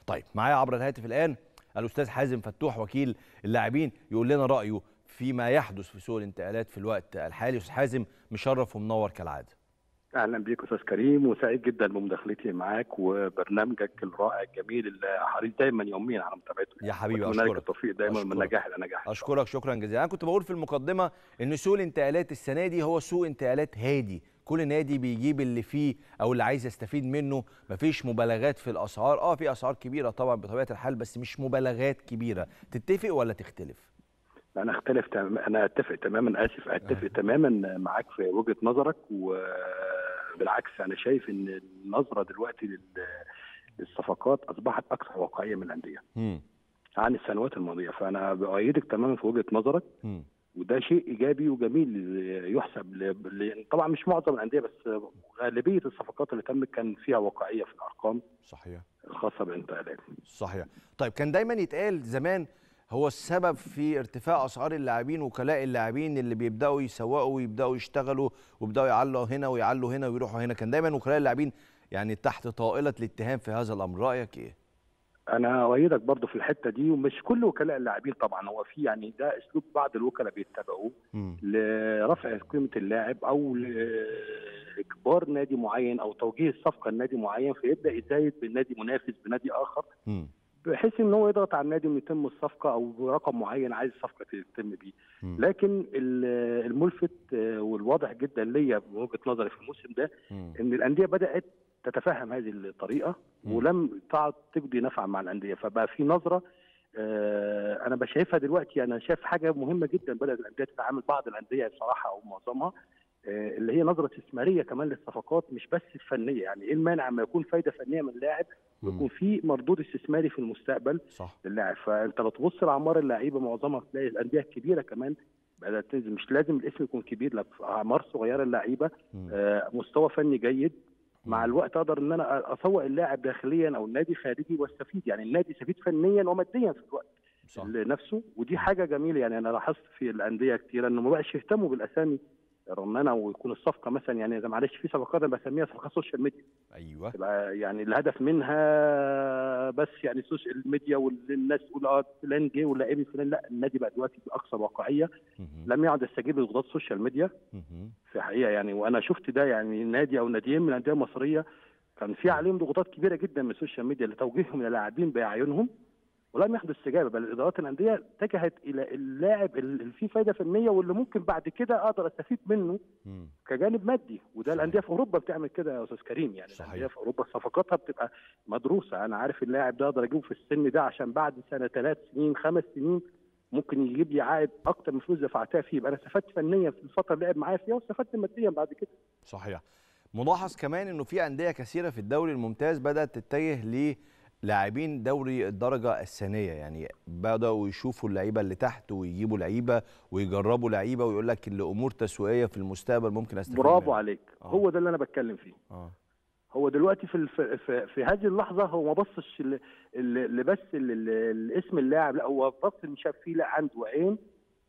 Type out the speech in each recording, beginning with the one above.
طيب معايا عبر الهاتف الان الاستاذ حازم فتوح وكيل اللاعبين يقول لنا رايه فيما يحدث في سوق الانتقالات في الوقت الحالي استاذ حازم مشرف ومنور كالعاده اهلا بيك استاذ كريم وسعيد جدا بمداخلتي معاك وبرنامجك الرائع الجميل اللي حريص دايما يوميا على متابعته يا حبيبي اشكرك اشكرك التوفيق دايما من أشكرك. نجاح الى نجاح اشكرك شكرا جزيلا انا كنت بقول في المقدمه ان سوق الانتقالات السنه دي هو سوق انتقالات هادي كل نادي بيجيب اللي فيه او اللي عايز يستفيد منه مفيش مبالغات في الاسعار اه في اسعار كبيره طبعا بطبيعه الحال بس مش مبالغات كبيره تتفق ولا تختلف انا اختلف تمام انا اتفق تماما اسف اتفق تماما معاك في وجهه نظرك وبالعكس انا شايف ان النظره دلوقتي لل- للصفقات اصبحت اكثر واقعيه من الانديه مم. عن السنوات الماضيه فانا بايدك تماما في وجهه نظرك مم. وده شيء ايجابي وجميل يحسب ل... ل... طبعا مش معظم الانديه بس غالبيه الصفقات اللي تمت كان فيها واقعيه في الارقام صحيح الخاصه بالانتقالات صحيح طيب كان دايما يتقال زمان هو السبب في ارتفاع اسعار اللاعبين وكلاء اللاعبين اللي بيبداوا يسوقوا ويبداوا يشتغلوا ويبداوا يعلوا هنا ويعلوا هنا ويروحوا هنا كان دايما وكلاء اللاعبين يعني تحت طائله الاتهام في هذا الامر رايك ايه انا اؤيدك برضو في الحته دي ومش كل وكلاء اللاعبين طبعا هو في يعني ده اسلوب بعض الوكلاء بيتبعوه مم. لرفع قيمه اللاعب او لاجبار نادي معين او توجيه الصفقه لنادي معين فيبدا يزايد بالنادي منافس بنادي اخر مم. بحيث ان هو يضغط على النادي انه يتم الصفقه او برقم معين عايز الصفقه تتم بيه مم. لكن ال- الملفت آه، والواضح جدا ليا من وجهه نظري في الموسم ده مم. ان الانديه بدات تتفهم هذه الطريقه مم. ولم تعد تجدي نفعا مع الانديه فبقى في نظره آه، انا بشايفها دلوقتي انا شايف حاجه مهمه جدا بدات الانديه تتعامل بعض الانديه بصراحه او معظمها آه، اللي هي نظره استثماريه كمان للصفقات مش بس الفنيه يعني ايه المانع ما يكون فايده فنيه من اللاعب ويكون مم. في مردود استثماري في المستقبل صح للاعب فانت لو تبص لاعمار اللعيبه معظمها تلاقي الانديه الكبيره كمان بدات تنزل مش لازم الاسم يكون كبير لا في اعمار صغيره اللعيبه مم. آه، مستوى فني جيد مع مم. الوقت اقدر ان انا اسوق اللاعب داخليا او النادي خارجي واستفيد يعني النادي يستفيد فنيا وماديا في الوقت صح نفسه ودي حاجه جميله يعني انا لاحظت في الانديه كتير انه ما بقاش يهتموا بالاسامي الرنانه ويكون الصفقه مثلا يعني إذا معلش في صفقات انا بسميها صفقات سوشيال ميديا ايوه تبقى يعني الهدف منها بس يعني السوشيال ميديا والناس تقول اه فلان جه ولاعبي فلان لا النادي بقى دلوقتي باكثر واقعيه مهم. لم يعد يستجيب لضغوطات السوشيال ميديا مهم. في حقيقه يعني وانا شفت ده يعني نادي او ناديين من الانديه المصريه كان في عليهم ضغوطات كبيره جدا من السوشيال ميديا لتوجيههم للاعبين باعينهم ولم يحدث استجابه بل ادارات الانديه اتجهت الى اللاعب اللي فيه فايده فنيه واللي ممكن بعد كده اقدر استفيد منه مم. كجانب مادي وده صحيح. الانديه في اوروبا بتعمل كده يا استاذ كريم يعني صحيح. الانديه في اوروبا صفقاتها بتبقى مدروسه انا عارف اللاعب ده اقدر اجيبه في السن ده عشان بعد سنه ثلاث سنين خمس سنين ممكن يجيب لي عائد اكتر من فلوس دفعتها فيه يبقى انا استفدت فنيا في الفتره اللي لعب معايا فيها واستفدت ماديا بعد كده صحيح ملاحظ كمان انه في انديه كثيره في الدوري الممتاز بدات تتجه للاعبين دوري الدرجه الثانيه يعني بداوا يشوفوا اللعيبه اللي تحت ويجيبوا لعيبه ويجربوا لعيبه ويقول لك لامور تسويقيه في المستقبل ممكن استفيد برافو منها. عليك آه. هو ده اللي انا بتكلم فيه اه هو دلوقتي في الف... في, في هذه اللحظه هو ما بصش ل... ل... لبس ال... ال... الاسم اللاعب لا هو بص ان شاف فيه لا عنده عين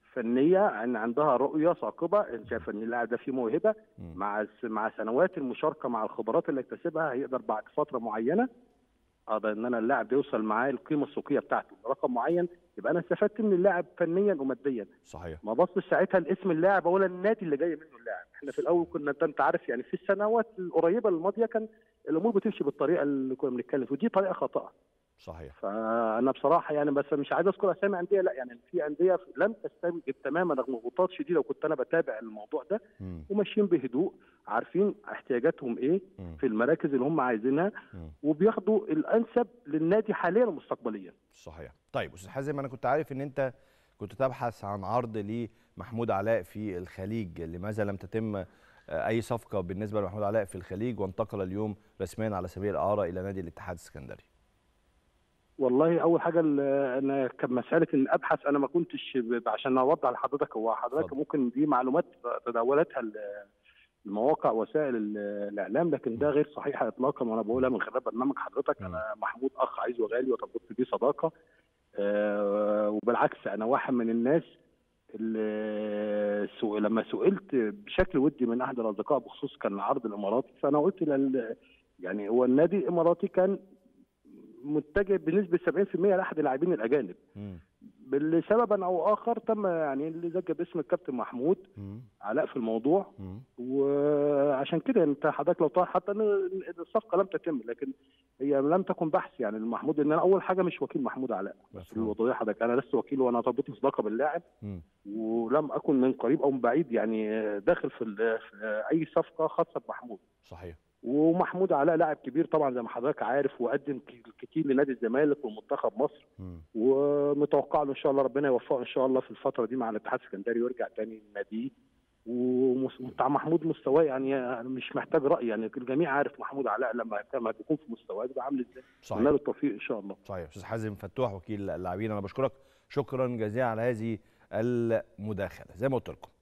فنيه ان عندها رؤيه ثاقبه ان شاف ان اللاعب ده فيه موهبه مم. مع س- مع سنوات المشاركه مع الخبرات اللي اكتسبها هيقدر بعد فتره معينه اقدر ان انا اللاعب ده يوصل معاه القيمه السوقيه بتاعته رقم معين يبقى انا استفدت من اللاعب فنيا وماديا صحيح ما بصش ساعتها لاسم اللاعب ولا النادي اللي جاي منه اللاعب احنا في الاول كنا انت انت عارف يعني في السنوات القريبه الماضيه كان الامور بتمشي بالطريقه اللي كنا بنتكلم فيها ودي طريقه خاطئه صحيح فانا بصراحه يعني بس مش عايز اذكر اسامي انديه لا يعني في انديه لم تستجب تماما رغم ضغوطات شديده وكنت انا بتابع الموضوع ده مم. وماشيين بهدوء عارفين احتياجاتهم ايه مم. في المراكز اللي هم عايزينها مم. وبياخدوا الانسب للنادي حاليا ومستقبليا صحيح طيب استاذ حازم انا كنت عارف ان انت كنت تبحث عن عرض لمحمود علاء في الخليج لماذا لم تتم آه، اي صفقه بالنسبه لمحمود علاء في الخليج وانتقل اليوم رسميا على سبيل الاعاره الى نادي الاتحاد السكندري والله اول حاجه ال- انا كان مساله ان ابحث انا ما كنتش ب- عشان اوضح لحضرتك هو حضرتك اتفضل. ممكن دي معلومات تداولتها ال- المواقع وسائل ال- الاعلام لكن ده غير صحيح اطلاقا وانا بقولها من خلال برنامج حضرتك انا محمود اخ عايز وغالي وتربطني بيه صداقه آه، وبالعكس انا واحد من الناس اللي سو- لما سئلت بشكل ودي من احد الاصدقاء بخصوص كان العرض الاماراتي فانا قلت لل يعني هو النادي الاماراتي كان متجه بنسبه 70% لاحد اللاعبين الاجانب مم. لسبب او اخر تم يعني اللي ذكر باسم الكابتن محمود مم. علاء في الموضوع مم. وعشان كده انت حضرتك لو طاح حتى إن الصفقه لم تتم لكن هي لم تكن بحث يعني محمود ان انا اول حاجه مش وكيل محمود علاء بس مفهوم. الوضعيه حضرتك انا لست وكيل وانا رابطني صداقه باللاعب مم. ولم اكن من قريب او من بعيد يعني داخل في, ال- في اي صفقه خاصه بمحمود صحيح ومحمود علاء لاعب كبير طبعا زي ما حضرتك عارف وقدم ك- كتير لنادي الزمالك ومنتخب مصر مم. ومتوقع له ان شاء الله ربنا يوفقه ان شاء الله في الفتره دي مع الاتحاد السكندري ويرجع تاني لناديه وبتاع محمود مستواه يعني أنا مش محتاج راي يعني الجميع عارف محمود علاء لما لما بيكون في مستواه بيبقى عامل ازاي صحيح اتمنى له التوفيق ان شاء الله صحيح استاذ حازم فتوح وكيل اللاعبين انا بشكرك شكرا جزيلا على هذه المداخله زي ما قلت لكم